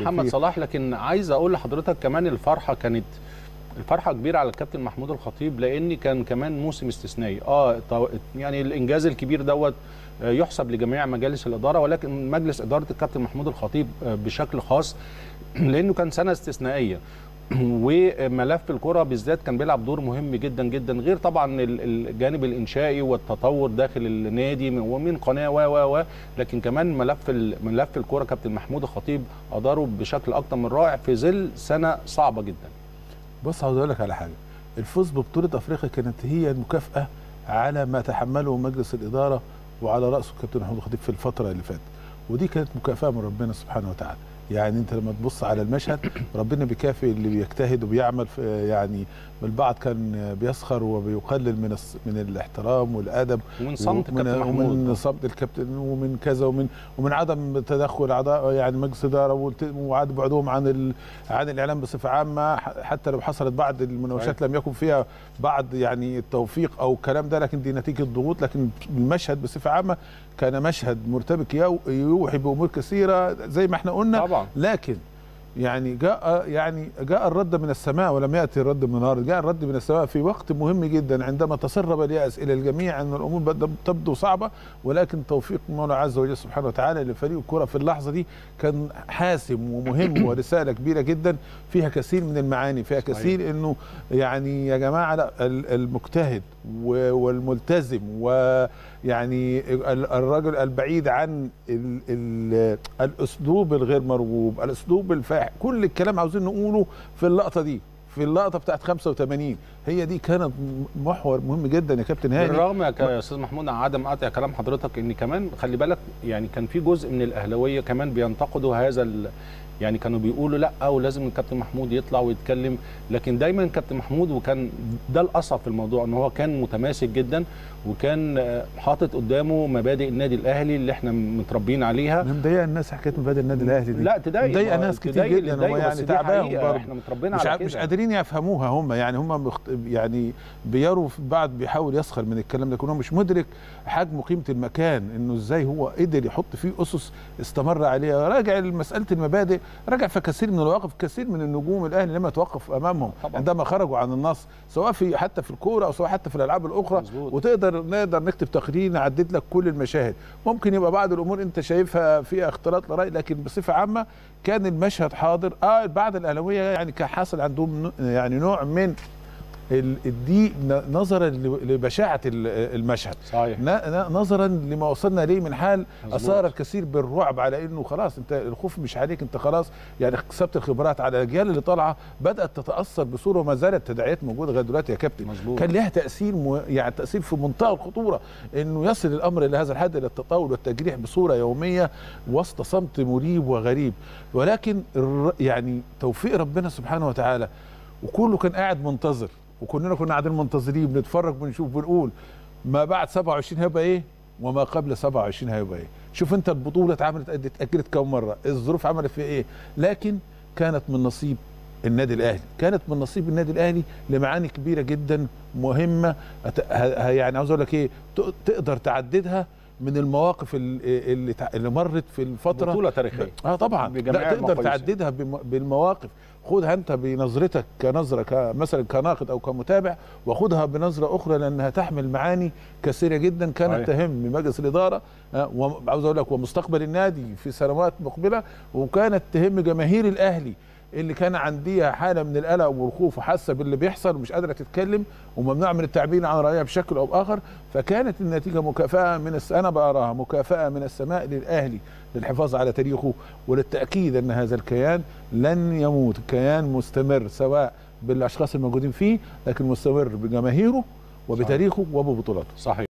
محمد فيه. صلاح لكن عايز اقول لحضرتك كمان الفرحه كانت الفرحه كبيره على الكابتن محمود الخطيب لان كان كمان موسم استثنائي اه طو- يعني الانجاز الكبير دوت آه، يحسب لجميع مجالس الاداره ولكن مجلس اداره الكابتن محمود الخطيب آه، بشكل خاص لانه كان سنه استثنائيه وملف الكره بالذات كان بيلعب دور مهم جدا جدا غير طبعا ال- الجانب الانشائي والتطور داخل النادي من- ومن قناه و و و لكن كمان ملف ال- ملف الكره كابتن محمود الخطيب اداره بشكل اكتر من رائع في ظل سنه صعبه جدا بص عاوز اقول لك على حاجه الفوز ببطوله افريقيا كانت هي المكافاه على ما تحمله مجلس الاداره وعلى راسه الكابتن محمود الخطيب في الفتره اللي فاتت ودي كانت مكافاه من ربنا سبحانه وتعالى يعني انت لما تبص على المشهد ربنا بيكافئ اللي بيجتهد وبيعمل في يعني البعض كان بيسخر وبيقلل من الص- من الاحترام والادب ومن صمت ومن- الكابتن ومن محمود صمت الكابتن ومن كذا ومن ومن عدم تدخل اعضاء يعني مجلس اداره والت- وعدم بعدهم عن ال عن الاعلام بصفه عامه ح- حتى لو حصلت بعض المناوشات لم يكن فيها بعض يعني التوفيق او الكلام ده لكن دي نتيجه ضغوط لكن المشهد بصفه عامه كان مشهد مرتبك يو- يوحي بامور كثيره زي ما احنا قلنا طبعا لكن يعني جاء يعني جاء الرد من السماء ولم ياتي الرد من الارض، جاء الرد من السماء في وقت مهم جدا عندما تسرب الياس الى الجميع ان الامور بدأ- تبدو صعبه ولكن توفيق المولى عز وجل سبحانه وتعالى لفريق الكره في اللحظه دي كان حاسم ومهم ورساله كبيره جدا فيها كثير من المعاني، فيها صحيح. كثير انه يعني يا جماعه لا ال- المجتهد و- والملتزم ويعني ال- الرجل البعيد عن ال ال الاسلوب الغير مرغوب الاسلوب الفاحش كل الكلام عاوزين نقوله في اللقطه دي في اللقطه بتاعت 85 هي دي كانت محور مهم جدا يا كابتن هاني بالرغم يا ك- يا استاذ محمود عن عدم قطع كلام حضرتك ان كمان خلي بالك يعني كان في جزء من الاهلاويه كمان بينتقدوا هذا ال يعني كانوا بيقولوا لا ولازم الكابتن محمود يطلع ويتكلم لكن دايما كابتن محمود وكان ده الاصعب في الموضوع ان هو كان متماسك جدا وكان آه، حاطط قدامه مبادئ النادي الاهلي اللي احنا متربيين عليها مضايق الناس حكايه مبادئ النادي الاهلي دي لا تضايق مضايقه ما- ناس كتير تضايق اللي جدا تضايقه، هم بس يعني دي تعباهم حقيقة، برضه احنا متربيين مش على ع- كده مش قادرين يفهموها هم يعني هم مخت... يعني بيروا في بعض بيحاول يسخر من الكلام ده لكن هو مش مدرك حجم وقيمه المكان انه ازاي هو قدر يحط فيه اسس استمر عليها راجع مساله المبادئ راجع في كثير من المواقف كثير من النجوم الاهلي لما توقف امامهم طبعاً. عندما خرجوا عن النص سواء في حتى في الكوره او سواء حتى في الالعاب الاخرى مظبوط. وتقدر نقدر نكتب تقرير نعدد لك كل المشاهد ممكن يبقى بعض الامور انت شايفها فيها اختلاط لراي لكن بصفه عامه كان المشهد حاضر اه بعض الاهلاويه يعني كان حاصل عندهم ن- يعني نوع من ال- الضيق ن- نظرا ل- لبشاعه ال- المشهد صحيح ن- ن- نظرا لما وصلنا اليه من حال مظبوط. اثار الكثير بالرعب على انه خلاص انت الخوف مش عليك انت خلاص يعني اكتسبت الخبرات على الاجيال اللي طالعه بدات تتاثر بصوره وما زالت تداعيات موجوده لغايه دلوقتي يا كابتن مظبوط. كان لها تاثير م... يعني تاثير في منتهى الخطوره انه يصل الامر الى هذا الحد الى التطاول والتجريح بصوره يوميه وسط صمت مريب وغريب ولكن الر... يعني توفيق ربنا سبحانه وتعالى وكله كان قاعد منتظر وكلنا كنا قاعدين منتظرين بنتفرج بنشوف بنقول ما بعد 27 هيبقى ايه وما قبل 27 هيبقى ايه شوف انت البطوله اتعملت قد اتاجلت كم مره الظروف عملت فيها ايه لكن كانت من نصيب النادي الاهلي كانت من نصيب النادي الاهلي لمعاني كبيره جدا مهمه أت- ه- ه- يعني عاوز اقول لك ايه ت- تقدر تعددها من المواقف ال- اللي تع- اللي مرت في الفتره بطولة تاريخية. اه طبعا بجميع لا تقدر المقاييس. تعددها بم- بالمواقف خدها انت بنظرتك كنظره ك- مثلا كناقد او كمتابع وخدها بنظره اخرى لانها تحمل معاني كثيره جدا كانت صحيح. تهم مجلس الاداره آه، وعاوز اقول لك ومستقبل النادي في سنوات مقبله وكانت تهم جماهير الاهلي اللي كان عندها حاله من القلق والخوف وحاسه باللي بيحصل ومش قادره تتكلم وممنوع من التعبير عن رايها بشكل او باخر فكانت النتيجه مكافاه من الس... انا بقراها مكافاه من السماء للاهلي للحفاظ على تاريخه وللتاكيد ان هذا الكيان لن يموت كيان مستمر سواء بالاشخاص الموجودين فيه لكن مستمر بجماهيره وبتاريخه وببطولاته صحيح